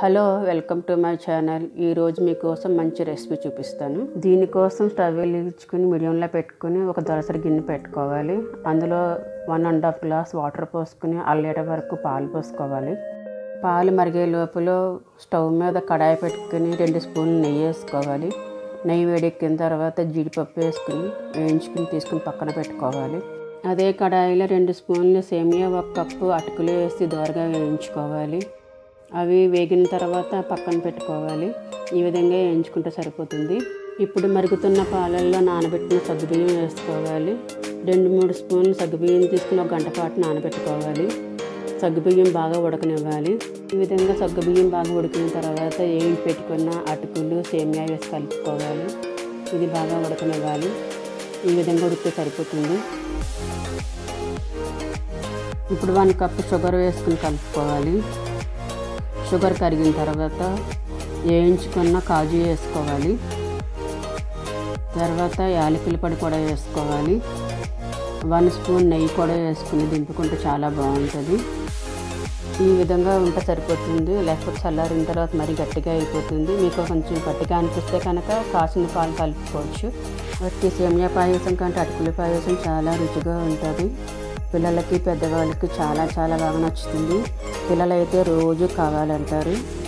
hello welcome to my channel ఈరోజు మీకోసం మంచి రెసిపీ చూపిస్తాను దీనికోసం స్టవ్ వెలిగించుకుని మీడియంలో పెట్టుకుని ఒక దొరసరి గిన్నె పెట్టుకోవాలి అందులో one and half glass water పోసుకుని అర లీటర్ వరకు పాలు పోసుకోవాలి పాలు మరిగే లోపల స్టవ్ మీద కడాయి పెట్టుకుని రెండు స్పూన్లు నెయ్యి వేసుకోవాలి నెయ్యి వేడెక్కిన తర్వాత జీడిపప్పు వేసుకుని వేయించుకుని తీసుకుని పక్కన పెట్టుకోవాలి అదే కడాయిలో రెండు స్పూన్లు సేమియా ఒక కప్పు అటుకులు వేసి దోరగా వేయించుకోవాలి అవి వేగిన తర్వాత పక్కన పెట్టుకోవాలి ఈ విధంగా వేయించుకుంటే సరిపోతుంది ఇప్పుడు మరుగుతున్న పాలల్లో నానబెట్టిన సగ్గుబియ్యం వేసుకోవాలి రెండు మూడు స్పూన్లు సగ్గుబియ్యం తీసుకుని ఒక గంట పాటు నానబెట్టుకోవాలి సగ్గుబియ్యం బాగా ఉడకనివ్వాలి ఈ విధంగా సగ్గుబియ్యం బాగా ఉడికిన తర్వాత వేయించి పెట్టుకున్న అటుకులు సేమియా వేసి కలుపుకోవాలి ఇది బాగా ఉడకనివ్వాలి ఈ విధంగా ఉడికితే సరిపోతుంది ఇప్పుడు వన్ కప్ షుగర్ వేసుకుని కలుపుకోవాలి షుగర్ కరిగిన తర్వాత వేయించుకున్న కాజు వేసుకోవాలి తర్వాత యాలకుల పొడి కూడా వేసుకోవాలి వన్ స్పూన్ నెయ్యి కూడా వేసుకుని దింపుకుంటే చాలా బాగుంటుంది ఈ విధంగా ఉంటే సరిపోతుంది లేకపోతే చల్లారిన తర్వాత మరీ గట్టిగా అయిపోతుంది మీకు కొంచెం గట్టిగా అనిపిస్తే కనుక కాసిన పాలు కలుపుకోవచ్చు వట్టి సేమియా పాయసం కంటే అటుకుల పాయసం చాలా రుచిగా ఉంటుంది పిల్లలకి పెద్దవాళ్ళకి చాలా చాలా బాగా నచ్చుతుంది పిల్లలైతే రోజు కావాలంటారు